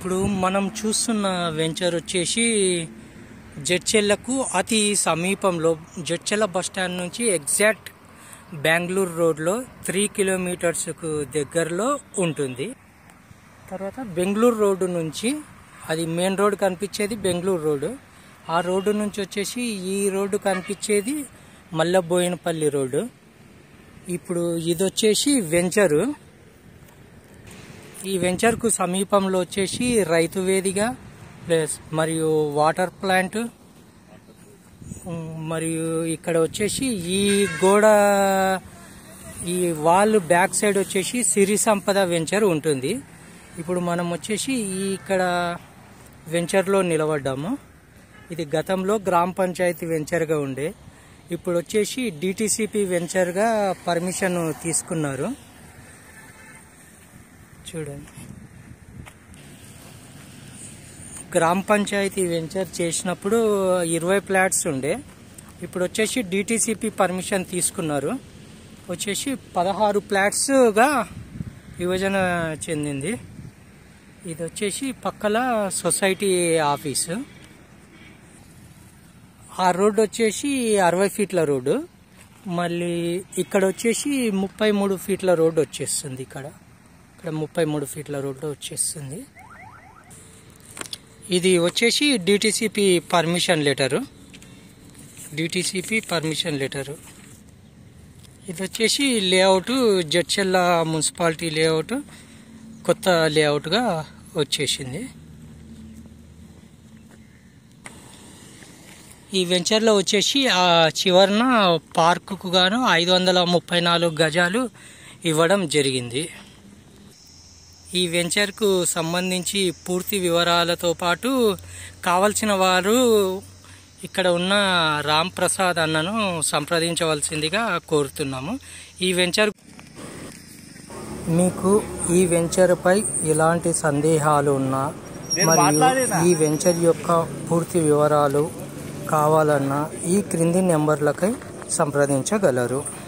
ఇప్పుడు మనం చూస్తున్న వెంచర్ వచ్చేసి జడ్చెల్లకు అతి సమీపంలో జడ్చెల్ల బస్ స్టాండ్ నుంచి ఎగ్జాక్ట్ బెంగళూరు రోడ్లో త్రీ కిలోమీటర్స్కు దగ్గరలో ఉంటుంది తర్వాత బెంగళూరు రోడ్డు నుంచి అది మెయిన్ రోడ్ కనిపించేది బెంగళూరు రోడ్డు ఆ రోడ్డు నుంచి వచ్చేసి ఈ రోడ్డు కనిపించేది మల్లబోయినపల్లి రోడ్డు ఇప్పుడు ఇది వచ్చేసి వెంచరు ఈ వెంచర్కు సమీపంలో వచ్చేసి రైతు వేదిక ప్లస్ మరియు వాటర్ ప్లాంట్ ఉమ్, మరియు ఇక్కడ వచ్చేసి ఈ గోడ ఈ వాల్ బ్యాక్ సైడ్ వచ్చేసి సిరి సంపద వెంచర్ ఉంటుంది ఇప్పుడు మనం వచ్చేసి ఈ ఇక్కడ వెంచర్లో నిలబడ్డాము ఇది గతంలో గ్రామ పంచాయతీ వెంచర్గా ఉండే ఇప్పుడు వచ్చేసి డిటిసిపి వెంచర్గా పర్మిషన్ తీసుకున్నారు చూడండి గ్రామ పంచాయతీ వెంచర్ చేసినప్పుడు ఇరవై ఫ్లాట్స్ ఉండే ఇప్పుడు వచ్చేసి డిటిసిపి పర్మిషన్ తీసుకున్నారు వచ్చేసి పదహారు ఫ్లాట్స్గా విభజన చెందింది ఇది వచ్చేసి పక్కల సొసైటీ ఆఫీసు ఆ రోడ్డు వచ్చేసి అరవై ఫీట్ల రోడ్డు మళ్ళీ ఇక్కడ వచ్చేసి ముప్పై మూడు ఫీట్ల రోడ్డు వచ్చేస్తుంది ఇక్కడ ఇక్కడ ముప్పై మూడు ఫీట్ల రోడ్డు వచ్చేస్తుంది ఇది వచ్చేసి DTCP permission letter DTCP permission letter ఇది వచ్చేసి లేఅవుట్ జడ్చెల్ల మున్సిపాలిటీ లేఅవుట్ కొత్త లేఅవుట్గా వచ్చేసింది ఈ వెంచర్లో వచ్చేసి ఆ చివరన పార్కుకు గాను ఐదు వందల ముప్పై నాలుగు గజాలు ఇవ్వడం జరిగింది ఈ వెంచర్కు సంబంధించి పూర్తి వివరాలతో పాటు కావలసిన వారు ఇక్కడ ఉన్న రామ్ ప్రసాద్ అన్నను సంప్రదించవలసిందిగా కోరుతున్నాము ఈ వెంచర్ మీకు ఈ వెంచర్పై ఎలాంటి సందేహాలు ఉన్నా మరియు ఈ వెంచర్ యొక్క పూర్తి వివరాలు కావాలన్నా ఈ క్రింది నెంబర్లకై సంప్రదించగలరు